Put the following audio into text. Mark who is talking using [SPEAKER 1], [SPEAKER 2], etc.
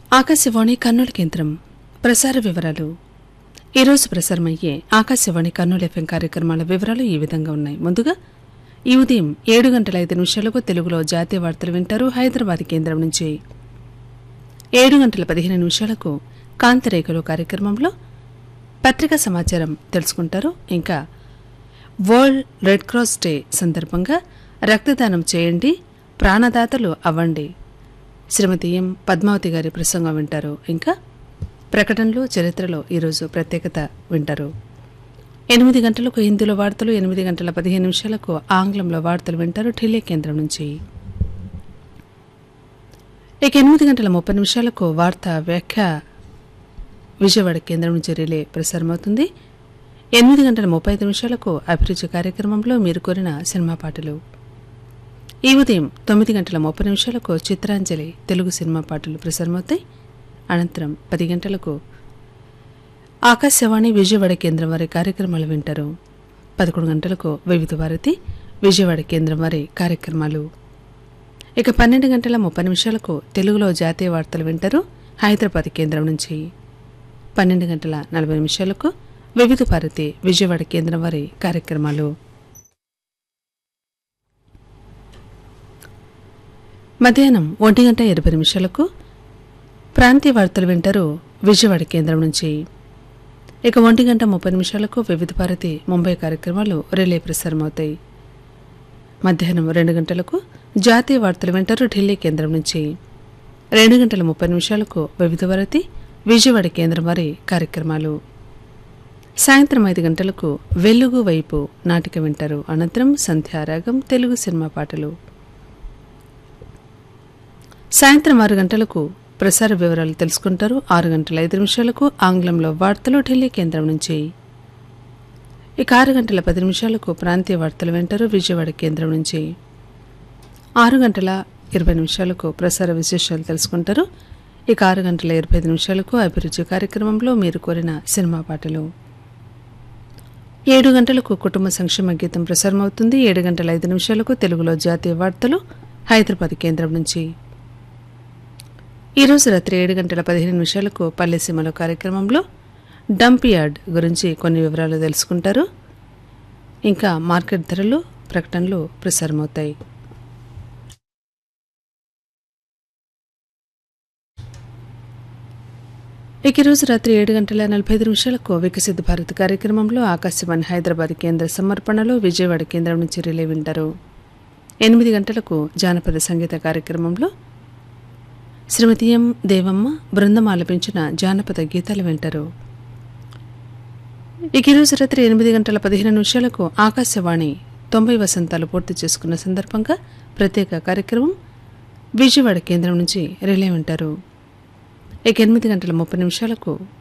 [SPEAKER 1] ఆకాశవాణి కర్నూలు కేంద్రం ప్రసార వివరాలు ఈరోజు ప్రసారమయ్యే ఆకాశవాణి కర్నూలు ఎఫ్ఎం కార్యక్రమాల వివరాలు ఈ విధంగా ఉన్నాయి ముందుగా ఈ ఉదయం ఏడు గంటల ఐదు నిమిషాలకు తెలుగులో జాతీయ వార్తలు వింటారు హైదరాబాద్ కేంద్రం నుంచి ఏడు గంటల పదిహేను నిమిషాలకు కాంతిరేఖలు కార్యక్రమంలో పత్రికా సమాచారం తెలుసుకుంటారు ఇంకా వరల్డ్ రెడ్ క్రాస్ డే సందర్భంగా రక్తదానం చేయండి ప్రాణదాతలు అవ్వండి శ్రీమతి ఎం పద్మావతి గారి ప్రసంగం వింటారు ఇంకా ప్రకటనలు చరిత్రలో ఈరోజు ప్రత్యేకత వింటారు ఎనిమిది గంటలకు హిందీలో వార్తలు ఎనిమిది గంటల పదిహేను నిమిషాలకు ఆంగ్లంలో వార్తలు వింటారు ఢిల్లీ కేంద్రం నుంచి ఇక ఎనిమిది గంటల ముప్పై నిమిషాలకు వార్త వ్యాఖ్య విజయవాడ కేంద్రం నుంచి రిలే ప్రసారమవుతుంది ఎనిమిది గంటల ముప్పై ఐదు నిమిషాలకు అభిరుచి కార్యక్రమంలో మీరు కోరిన సినిమా పాటలు ఈ ఉదయం తొమ్మిది గంటల ముప్పై నిమిషాలకు చిత్రాంజలి తెలుగు సినిమా పాటలు ప్రసారమవుతాయి అనంతరం పది గంటలకు ఆకాశవాణి విజయవాడ కేంద్రం వారి కార్యక్రమాలు వింటారు పదకొండు గంటలకు వివిధ భారతి విజయవాడ కేంద్రం వారి కార్యక్రమాలు ఇక పన్నెండు గంటల ముప్పై నిమిషాలకు తెలుగులో జాతీయ వార్తలు వింటారు హైదరాబాద్ కేంద్రం నుంచి పన్నెండు గంటల నలభై నిమిషాలకు వివిధ భారతి విజయవాడ కేంద్రం వారి కార్యక్రమాలు మధ్యాహ్నం ఒంటి గంట ఇరవై నిమిషాలకు ప్రాంతీయ వార్తలు వింటారు విజయవాడ కేంద్రం నుంచి ఇక ఒంటి గంట ముప్పై నిమిషాలకు వివిధ భారతి ముంబై కార్యక్రమాలు రిలే ప్రసారమవుతాయి మధ్యాహ్నం రెండు గంటలకు జాతీయ వార్తలు వింటారు ఢిల్లీ కేంద్రం నుంచి రెండు గంటల ముప్పై నిమిషాలకు వివిధ భారతి విజయవాడ కేంద్రం వారి కార్యక్రమాలు సాయంత్రం ఐదు గంటలకు వెలుగు వైపు నాటిక వింటారు అనంతరం సంధ్యారాగం తెలుగు సినిమా పాటలు సాయంత్రం ఆరు గంటలకు ప్రసార వివరాలు తెలుసుకుంటారు ఆరు గంటల ఐదు నిమిషాలకు ఆంగ్లంలో వార్తలు ఢిల్లీ కేంద్రం నుంచి ఇక ఆరు గంటల పది నిమిషాలకు ప్రాంతీయ వార్తలు వింటారు విజయవాడ కేంద్రం నుంచి ఆరు గంటల ఇరవై నిమిషాలకు ప్రసార విశేషాలు తెలుసుకుంటారు ఇక ఆరు గంటల ఇరవై ఐదు నిమిషాలకు అభిరుచి కార్యక్రమంలో మీరు కోరిన సినిమా పాటలు ఏడు గంటలకు కుటుంబ సంక్షేమ గీతం ప్రసారమవుతుంది ఏడు గంటల ఐదు నిమిషాలకు తెలుగులో జాతీయ వార్తలు హైదరాబాద్ కేంద్రం నుంచి ఈరోజు రాత్రి ఏడు గంటల పదిహేను నిమిషాలకు పల్లెసీమలో కార్యక్రమంలో డంప్ యార్డ్ గురించి కొన్ని వివరాలు తెలుసుకుంటారు ఇంకా మార్కెట్ ధరలు ప్రకటనలు ప్రసారమవుతాయి ఇక ఈరోజు రాత్రి ఏడు గంటల నలభై ఐదు నిమిషాలకు వికసిత భారత్ కార్యక్రమంలో ఆకాశవాణి హైదరాబాద్ కేంద్ర సమర్పణలో విజయవాడ కేంద్రం నుంచి రిలే వింటారు ఎనిమిది గంటలకు జానపద సంగీత కార్యక్రమంలో శ్రీమతి ఎం దేవమ్మ బృందం ఆలపించిన జానపద గీతాలు వింటారు ఇక ఈరోజు రాత్రి ఎనిమిది గంటల పదిహేను నిమిషాలకు ఆకాశవాణి తొంభై వసంతాలు పూర్తి చేసుకున్న సందర్భంగా ప్రత్యేక కార్యక్రమం విజయవాడ కేంద్రం నుంచి రిలే వింటారు ఇక ఎనిమిది గంటల ముప్పై నిమిషాలకు